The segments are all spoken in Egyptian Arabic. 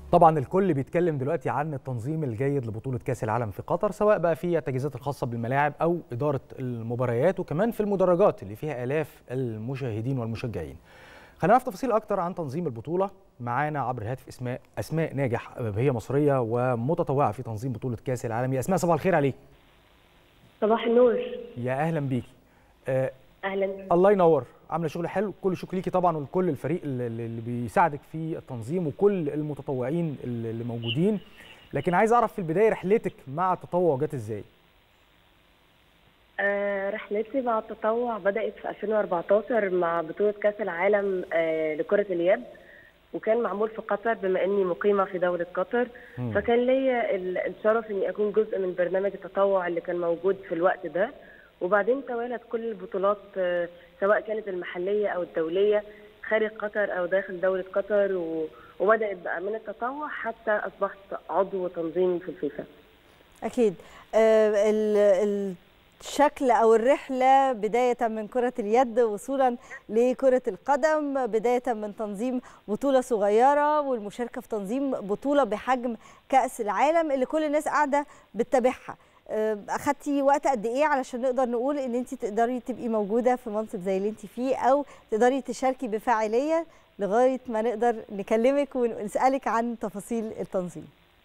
طبعا الكل بيتكلم دلوقتي عن التنظيم الجيد لبطولة كأس العالم في قطر سواء بقى في التجهيزات الخاصة بالملاعب أو إدارة المباريات وكمان في المدرجات اللي فيها آلاف المشاهدين والمشجعين. خلينا نعرف تفاصيل أكتر عن تنظيم البطولة معانا عبر الهاتف اسماء أسماء ناجح هي مصرية ومتطوعة في تنظيم بطولة كأس العالم يا أسماء صباح الخير عليك. صباح النور يا أهلا بيكي. آه اهلا الله ينور عامله شغل حلو كل شكر ليكي طبعا ولكل الفريق اللي اللي بيساعدك في التنظيم وكل المتطوعين اللي موجودين لكن عايز اعرف في البدايه رحلتك مع التطوع جت ازاي آه رحلتي مع التطوع بدات في 2014 مع بطوله كاس العالم آه لكره اليد وكان معمول في قطر بما اني مقيمه في دوله قطر مم. فكان ليا ال- الشرف اني اكون جزء من برنامج التطوع اللي كان موجود في الوقت ده وبعدين توالت كل البطولات آه، سواء كانت المحليه او الدوليه خارج قطر او داخل دوله قطر و... وبدات بقى من التطوع حتى اصبحت عضو تنظيم في الفيفا أكيد آه، ال- الشكل أو الرحلة بداية من كرة اليد وصولا لكرة القدم بداية من تنظيم بطولة صغيرة والمشاركة في تنظيم بطولة بحجم كأس العالم اللي كل الناس قاعدة بتتابعها آه، أخدتي وقت قد إيه علشان نقدر نقول إن أنت تقدري تبقي موجودة في منصب زي اللي أنت فيه أو تقدري تشاركي بفاعلية لغاية ما نقدر نكلمك ونسألك عن تفاصيل التنظيم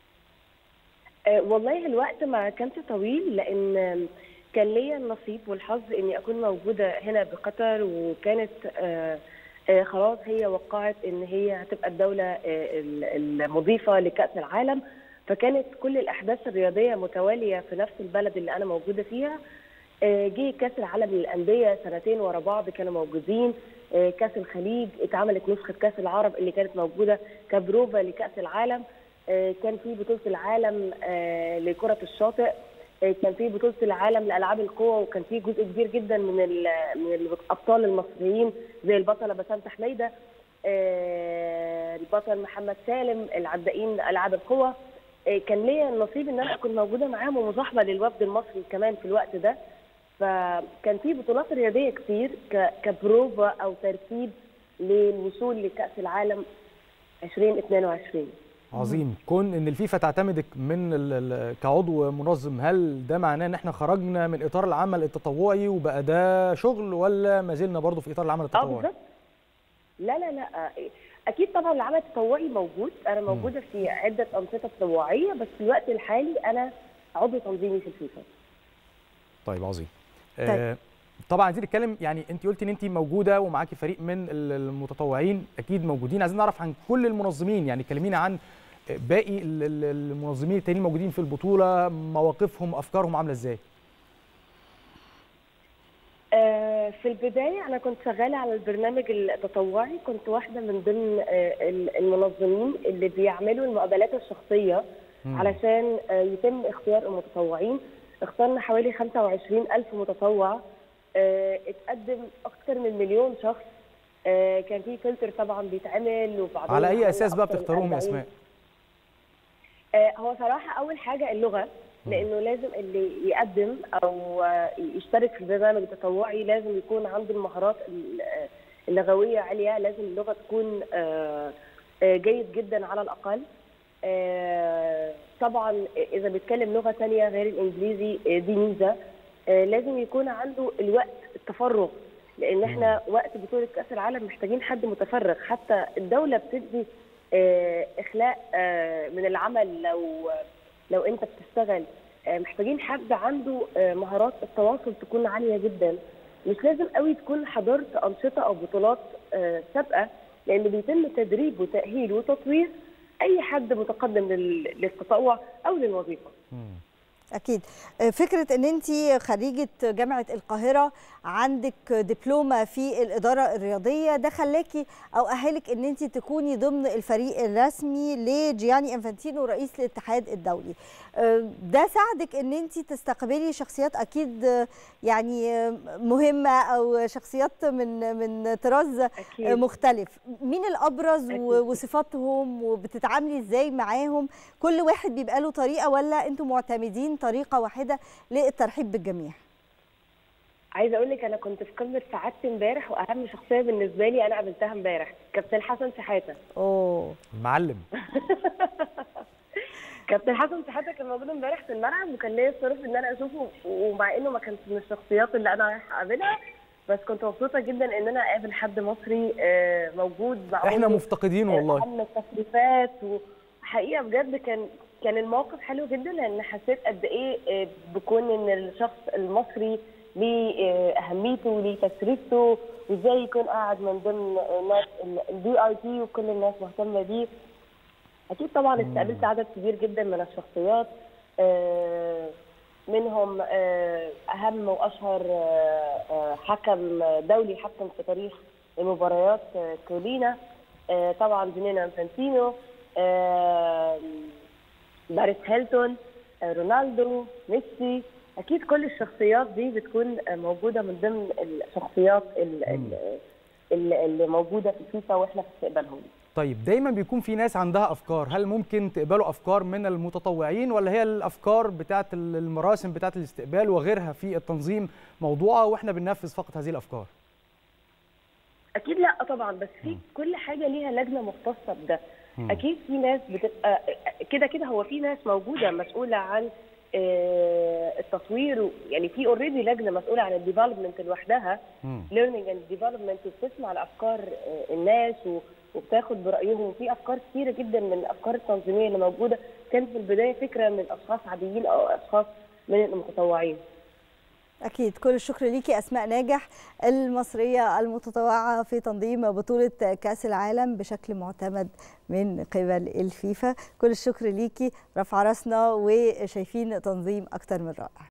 آه، والله الوقت ما كانش طويل لان آم، كان ليا النصيب والحظ اني اكون موجوده هنا بقطر وكانت آه، آه، خلاص هي وقعت ان هي هتبقى الدوله آه، ال- المضيفه لكاس العالم فكانت كل الاحداث الرياضيه متواليه في نفس البلد اللي انا موجوده فيها آه، جه كاس العالم للانديه سنتين ورا بعض كانوا موجودين آه، كاس الخليج اتعملت نسخه كاس العرب اللي كانت موجوده كبروفا لكاس العالم آه، كان في بطوله العالم آه، لكره الشاطئ آه، كان في بطوله العالم لالعاب القوى وكان في جزء كبير جدا من ال- من الابطال المصريين زي البطله بسنت حميده آه، البطل محمد سالم العدائين العاب القوى آه، كان ليا النصيب ان انا اكون موجوده معاهم ومصاحبه للوفد المصري كمان في الوقت ده فكان في بطولات رياضيه كتير ك- كبروفا او ترتيب للوصول لكاس العالم 2022 عظيم كون ان الفيفا تعتمدك من ال- ال- كعضو منظم هل ده معناه ان احنا خرجنا من اطار العمل التطوعي وبقى ده شغل ولا ما زلنا برضه في اطار العمل اه التطوعي بالظبط لا لا لا اكيد طبعا العمل التطوعي موجود انا موجوده في عده انشطه تطوعيه بس في الوقت الحالي انا عضو تنظيمي في الفيفا طيب عظيم آه طبعا عايزين نتكلم يعني انت قلتي ان انت موجوده ومعاكي فريق من ال- المتطوعين اكيد موجودين عايزين نعرف عن كل المنظمين يعني كلمينا عن باقي ال- ال- المنظمين التانيين الموجودين في البطوله مواقفهم افكارهم عامله ازاي آه، في البداية أنا كنت شغالة على البرنامج التطوعي كنت واحدة من ضمن آه، ال- المنظمين اللي بيعملوا المقابلات الشخصية مم. علشان آه، يتم اختيار المتطوعين اخترنا حوالي 25 ألف متطوع آه، اتقدم أكثر من مليون شخص آه، كان في فلتر طبعا بيتعمل وبعدين على اي عملنا اساس بقى أكتر من بتختاروهم يا 40. اسماء آه، هو صراحة أول حاجة اللغة لأنه لازم اللي يقدم أو آه، يشترك في البرنامج التطوعي لازم يكون عنده المهارات ال- آه، اللغوية عالية لازم اللغة تكون آه، آه، جيد جدا على الأقل آه، طبعا إذا بيتكلم لغة تانية غير الإنجليزي آه، دي ميزة آه، لازم يكون عنده الوقت التفرغ لأن احنا وقت بطولة كأس العالم محتاجين حد متفرغ حتى الدولة بتدي آه، إخلاء آه، من العمل لو لو انت بتشتغل آه، محتاجين حد عنده آه، مهارات التواصل تكون عاليه جدا مش لازم قوي تكون حضرت انشطه او بطولات آه، سابقه لان بيتم تدريب وتاهيل وتطوير اي حد متقدم لل- للتطوع او للوظيفه مم. أكيد آه، فكرة أن أنت خريجة جامعة القاهرة عندك دبلومة في الإدارة الرياضية ده خلاكي أو أهلك أن أنت تكوني ضمن الفريق الرسمي لجياني إنفانتينو رئيس الاتحاد الدولي آه، ده ساعدك أن أنت تستقبلي شخصيات أكيد آه، يعني آه، مهمة أو شخصيات من من طراز اكيد مختلف مين الابرز أكيد. و- وصفاتهم وبتتعاملي ازاي معاهم كل واحد بيبقى له طريقه ولا انتم معتمدين طريقه واحده للترحيب بالجميع عايزه اقول لك انا كنت في قمه سعادتي امبارح واهم شخصيه بالنسبه لي انا قابلتها امبارح كابتن حسن شحاته اوه المعلم كابتن حسن شحاته كان موجود امبارح في الملعب وكان ليا الشرف ان انا اشوفه ومع انه ما كانش من الشخصيات اللي انا رايحه اقابلها بس كنت مبسوطه جدا ان انا اقابل حد مصري آه، موجود مع احنا مفتقدين والله اهم التصريفات وحقيقه بجد كان كان الموقف حلو جدا لان حسيت قد ايه آه، بكون ان الشخص المصري ليه آه، اهميته وليه تسريبته وازاي يكون قاعد من ضمن الناس البي اي بي وكل الناس مهتمه بيه اكيد طبعا استقبلت عدد كبير جدا من الشخصيات آه، منهم آه، اهم واشهر آه، آه، حكم دولي حكم في تاريخ المباريات آه، كولينا آه، طبعا جنينا انفانتينو آه، باريس هيلتون آه، رونالدو ميسي اكيد كل الشخصيات دي بتكون آه، موجوده من ضمن الشخصيات ال- ال- اللي اللي موجوده في فيفا واحنا في استقبالهم طيب دايما بيكون في ناس عندها افكار هل ممكن تقبلوا افكار من المتطوعين ولا هي الافكار بتاعه المراسم بتاعه الاستقبال وغيرها في التنظيم موضوعه واحنا بننفذ فقط هذه الافكار اكيد لا طبعا بس في كل حاجه ليها لجنه مختصه بده اكيد في ناس بتبقى كده كده هو في ناس موجوده مسؤوله عن آه، التطوير و- يعني في اوريدي لجنه مسؤوله عن الديفلوبمنت لوحدها مم. ليرنينج اند ديفلوبمنت وبتسمع لافكار آه، الناس و- وبتاخد برايهم وفي افكار كثيره جدا من الافكار التنظيميه اللي موجوده كانت في البدايه فكره من اشخاص عاديين او اشخاص من المتطوعين أكيد كل الشكر ليكي أسماء ناجح المصرية المتطوعة في تنظيم بطولة كأس العالم بشكل معتمد من قبل الفيفا كل الشكر ليكي رفع راسنا وشايفين تنظيم أكتر من رائع